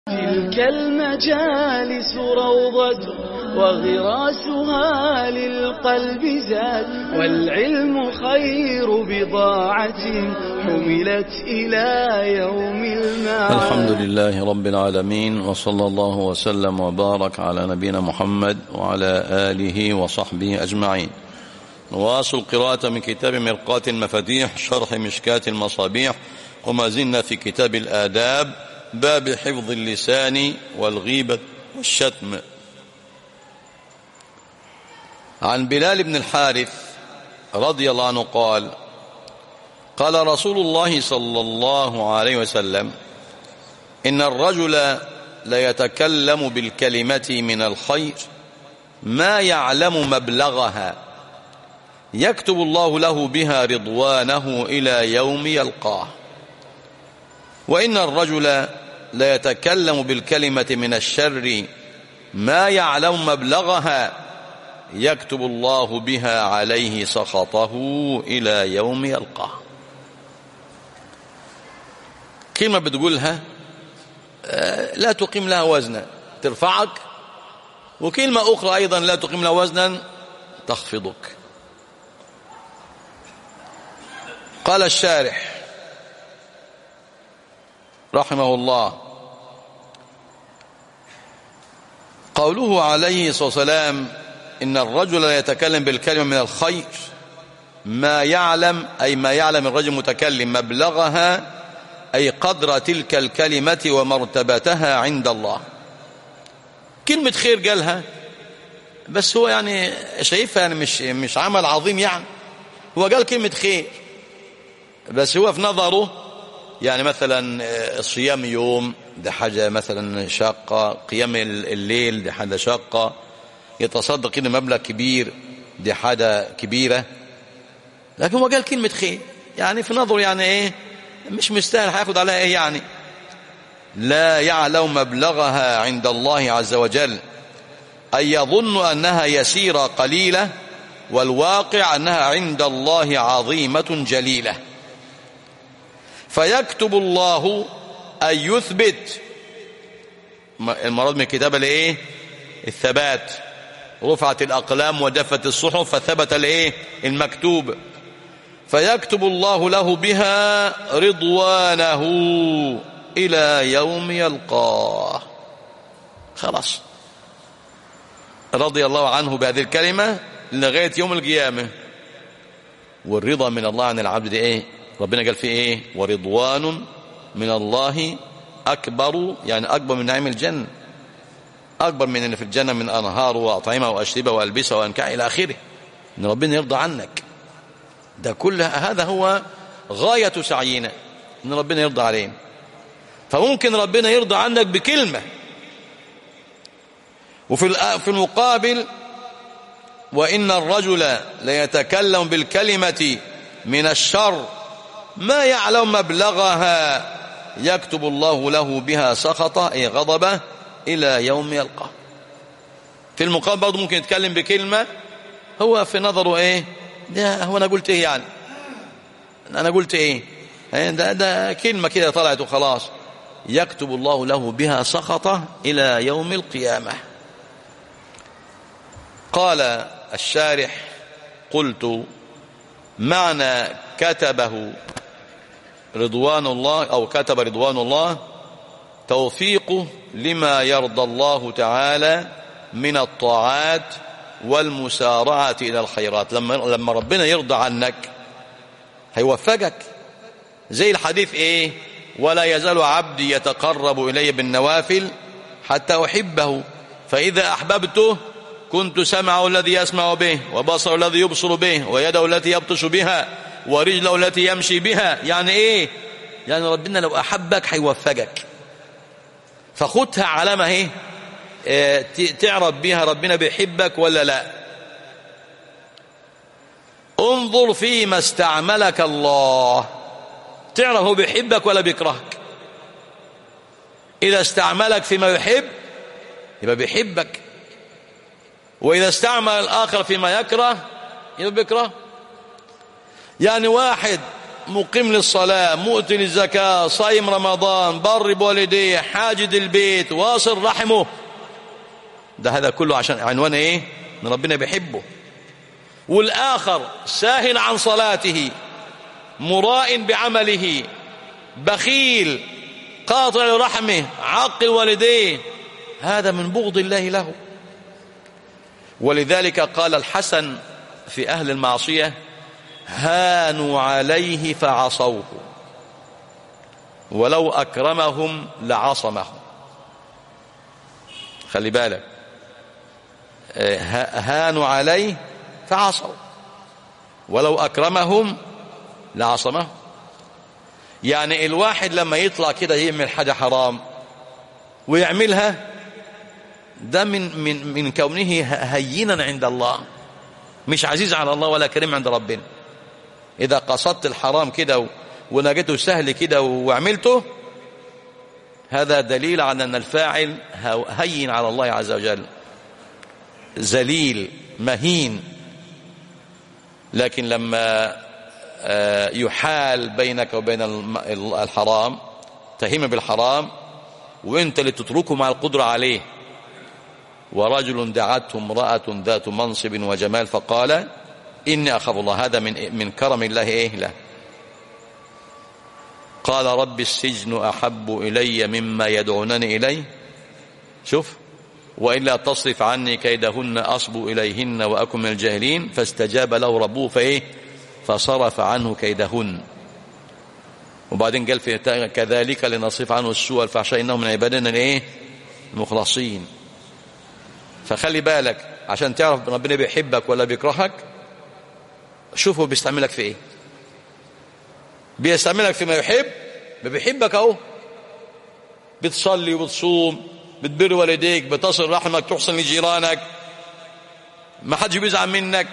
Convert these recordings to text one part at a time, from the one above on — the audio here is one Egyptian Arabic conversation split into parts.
تلك المجالس روضة وغراسها للقلب زاد والعلم خير بضاعة حملت إلى يوم المعاد الحمد لله رب العالمين وصلى الله وسلم وبارك على نبينا محمد وعلى آله وصحبه أجمعين نواصل قراءة من كتاب مرقاة المفاتيح شرح مشكاة المصابيح وما زلنا في كتاب الآداب باب حفظ اللسان والغيبة والشتم عن بلال بن الحارث رضي الله عنه قال قال رسول الله صلى الله عليه وسلم إن الرجل ليتكلم بالكلمة من الخير ما يعلم مبلغها يكتب الله له بها رضوانه إلى يوم يلقاه وإن الرجل ليتكلم بالكلمة من الشر ما يعلم مبلغها يكتب الله بها عليه سخطه إلى يوم يلقاه كلمة بتقولها لا تقيم لها وزنا ترفعك وكلمة أخرى أيضا لا تقيم لها وزنا تخفضك قال الشارح رحمه الله قوله عليه الصلاة والسلام إن الرجل يتكلم بالكلمة من الخير ما يعلم أي ما يعلم الرجل متكلم مبلغها أي قدر تلك الكلمة ومرتبتها عند الله كلمة خير قالها بس هو يعني شايفها يعني مش مش عمل عظيم يعني هو قال كلمة خير بس هو في نظره يعني مثلا الصيام يوم ده حاجة مثلا شاقة قيام الليل ده حاجة شاقة يتصدق كده مبلغ كبير دي حاجة كبيرة لكن هو قال كلمة خير يعني في نظره يعني ايه مش مستاهل هياخد عليها ايه يعني لا يعلم مبلغها عند الله عز وجل أي يظن أنها يسيرة قليلة والواقع أنها عند الله عظيمة جليلة فيكتب الله أن يثبت المراد من الكتابة لإيه الثبات رفعت الأقلام ودفت الصحف فثبت الايه المكتوب فيكتب الله له بها رضوانه إلى يوم يلقاه خلاص رضي الله عنه بهذه الكلمة لغاية يوم القيامة والرضا من الله عن العبد دي ايه ربنا قال فيه ايه ورضوان من الله أكبر يعني أكبر من نعيم الجنة أكبر من أن في الجنة من أنهار وأطعمة وأشربة وألبسة وأنكاع إلى آخره أن ربنا يرضى عنك ده كل هذا هو غاية سعينا أن ربنا يرضى علينا فممكن ربنا يرضى عنك بكلمة وفي في المقابل وإن الرجل ليتكلم بالكلمة من الشر ما يعلم مبلغها يكتب الله له بها سخطة أي غضبه إلى يوم يلقى في المقابل برضه ممكن يتكلم بكلمة هو في نظره إيه ده هو أنا قلت إيه يعني أنا قلت إيه ده, ده كلمة كده طلعت وخلاص يكتب الله له بها سخطة إلى يوم القيامة قال الشارح قلت معنى كتبه رضوان الله أو كتب رضوان الله توفيقه لما يرضى الله تعالى من الطاعات والمسارعة إلى الخيرات لما, لما ربنا يرضى عنك هيوفقك زي الحديث إيه ولا يزال عبدي يتقرب إلي بالنوافل حتى أحبه فإذا أحببته كنت سمعه الذي يسمع به وبصر الذي يبصر به ويده التي يبطش بها ورجله التي يمشي بها يعني إيه يعني ربنا لو أحبك هيوفقك فخدها علامة اهي اه تعرف بها ربنا بيحبك ولا لا انظر فيما استعملك الله تعرف هو بيحبك ولا بيكرهك إذا استعملك فيما يحب يبقى بيحبك وإذا استعمل الآخر فيما يكره يبقى بيكره يعني واحد مقيم للصلاة مؤتي للزكاة صايم رمضان بر بوالديه حاجد البيت واصل رحمه ده هذا كله عشان عنوان ايه ان ربنا بيحبه والآخر ساهل عن صلاته مراء بعمله بخيل قاطع لرحمه عاقل والديه هذا من بغض الله له ولذلك قال الحسن في أهل المعصية هانوا عليه فعصوه ولو أكرمهم لعصمهم خلي بالك هانوا عليه فعصوا ولو أكرمهم لعصمهم يعني الواحد لما يطلع كده يعمل حاجة حرام ويعملها ده من من من كونه هينا عند الله مش عزيز على الله ولا كريم عند ربنا إذا قصدت الحرام كده ولقيته سهل كده وعملته هذا دليل على أن الفاعل هين على الله عز وجل ذليل مهين لكن لما يحال بينك وبين الحرام تهم بالحرام وانت اللي تتركه مع القدرة عليه ورجل دعته امرأة ذات منصب وجمال فقال إني أخاف الله هذا من من كرم الله إيه له قال رب السجن أحب إلي مما يدعونني إليه شوف وإلا تصرف عني كيدهن أصب إليهن وأكن من الجاهلين فاستجاب له ربه فإيه فصرف عنه كيدهن وبعدين قال في كذلك لنصرف عنه السوء والفحشاء إنه من عبادنا الإيه المخلصين فخلي بالك عشان تعرف ربنا بيحبك ولا بيكرهك شوفه بيستعملك في ايه بيستعملك فيما يحب بيحبك اهو بتصلي وبتصوم بتبر والديك بتصل رحمك تحسن لجيرانك ما حدش بيزعل منك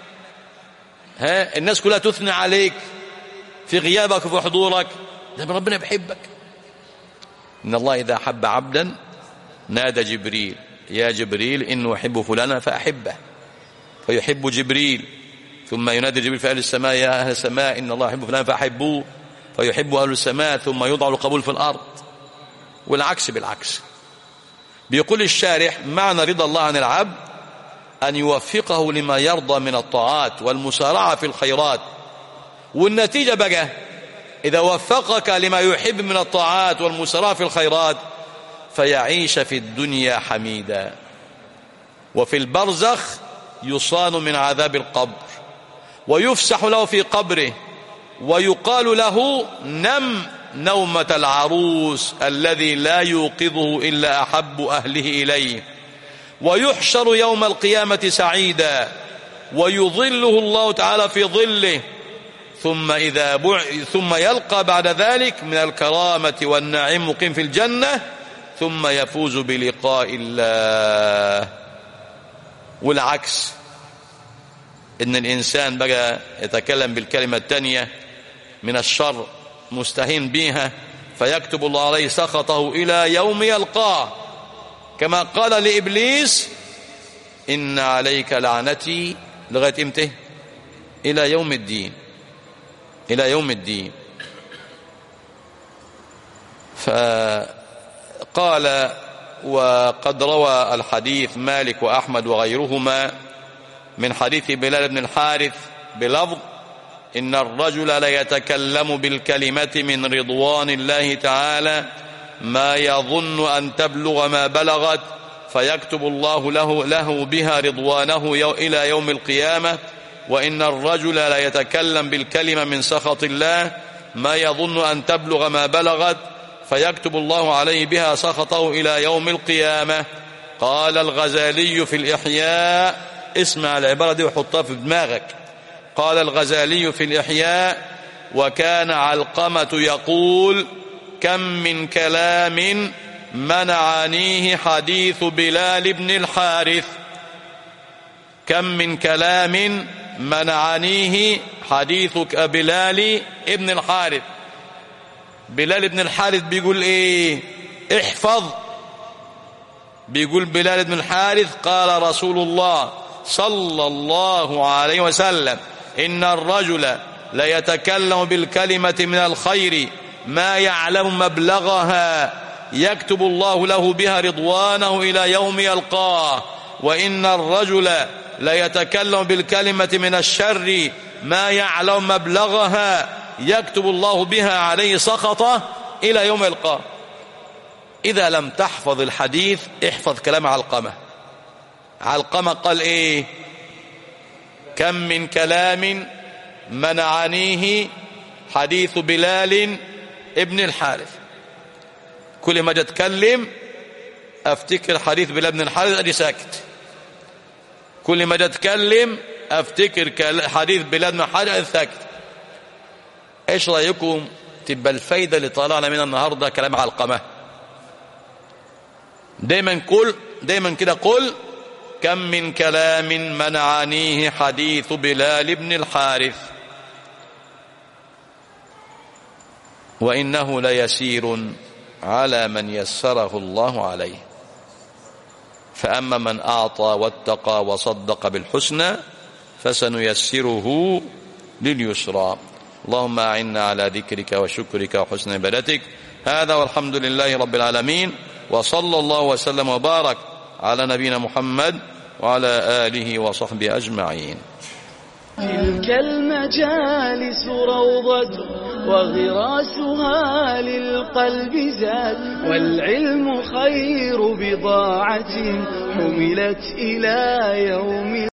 ها الناس كلها تثني عليك في غيابك وفي حضورك ده ربنا بيحبك ان الله اذا حب عبدا نادى جبريل يا جبريل إن أحب فلانا فأحبه فيحب جبريل ثم ينادي جبريل في أهل السماء يا أهل السماء إن الله يحب فلانا فأحبوه فيحب أهل السماء ثم يوضع القبول في الأرض والعكس بالعكس بيقول الشارح معنى رضا الله عن العبد أن يوفقه لما يرضى من الطاعات والمسارعة في الخيرات والنتيجة بقى إذا وفقك لما يحب من الطاعات والمسارعة في الخيرات فيعيش في الدنيا حميدا وفي البرزخ يصان من عذاب القبر ويفسح له في قبره ويقال له نم نومة العروس الذي لا يوقظه إلا أحب أهله إليه ويحشر يوم القيامة سعيدا ويظله الله تعالى في ظله ثم إذا بع... ثم يلقى بعد ذلك من الكرامة والنعيم مقيم في الجنة ثم يفوز بلقاء الله والعكس ان الانسان بقى يتكلم بالكلمة التانية من الشر مستهين بها فيكتب الله عليه سخطه الى يوم يلقاه كما قال لابليس ان عليك لعنتي لغايه امتى الى يوم الدين الى يوم الدين ف قال وقد روى الحديث مالك وأحمد وغيرهما من حديث بلال بن الحارث بلفظ إن الرجل ليتكلم بالكلمة من رضوان الله تعالى ما يظن أن تبلغ ما بلغت فيكتب الله له, له بها رضوانه إلى يوم القيامة وإن الرجل ليتكلم بالكلمة من سخط الله ما يظن أن تبلغ ما بلغت فيكتب الله عليه بها سخطه إلى يوم القيامة قال الغزالي في الإحياء اسمع العبارة دي وحطها في دماغك قال الغزالي في الإحياء وكان علقمة يقول كم من كلام منعنيه حديث بلال بن الحارث كم من كلام منعنيه حديث بلال ابن الحارث بلال بن الحارث بيقول ايه احفظ بيقول بلال بن الحارث قال رسول الله صلى الله عليه وسلم إن الرجل ليتكلم بالكلمة من الخير ما يعلم مبلغها يكتب الله له بها رضوانه إلى يوم يلقاه وإن الرجل ليتكلم بالكلمة من الشر ما يعلم مبلغها يكتب الله بها عليه سخطه إلى يوم يلقاه إذا لم تحفظ الحديث احفظ كلام علقمة علقمة قال إيه كم من كلام منعنيه حديث بلال ابن الحارث كل ما اتكلم افتكر حديث بلال بن الحارث ادي ساكت كل ما اتكلم افتكر حديث بلال بن الحارث ساكت ايش رايكم تبقى الفايده اللي طلعنا منها النهارده كلام علقمه دايما قل دايما كده قل كم من كلام منعنيه حديث بلال بن الحارث وإنه ليسير على من يسره الله عليه فأما من أعطى واتقى وصدق بالحسنى فسنيسره لليسرى اللهم أعنا على ذكرك وشكرك وحسن عبادتك هذا والحمد لله رب العالمين وصلى الله وسلم وبارك على نبينا محمد وعلى آله وصحبه أجمعين تلك المجالس روضة وغراسها للقلب زاد والعلم خير بضاعة حملت إلى يوم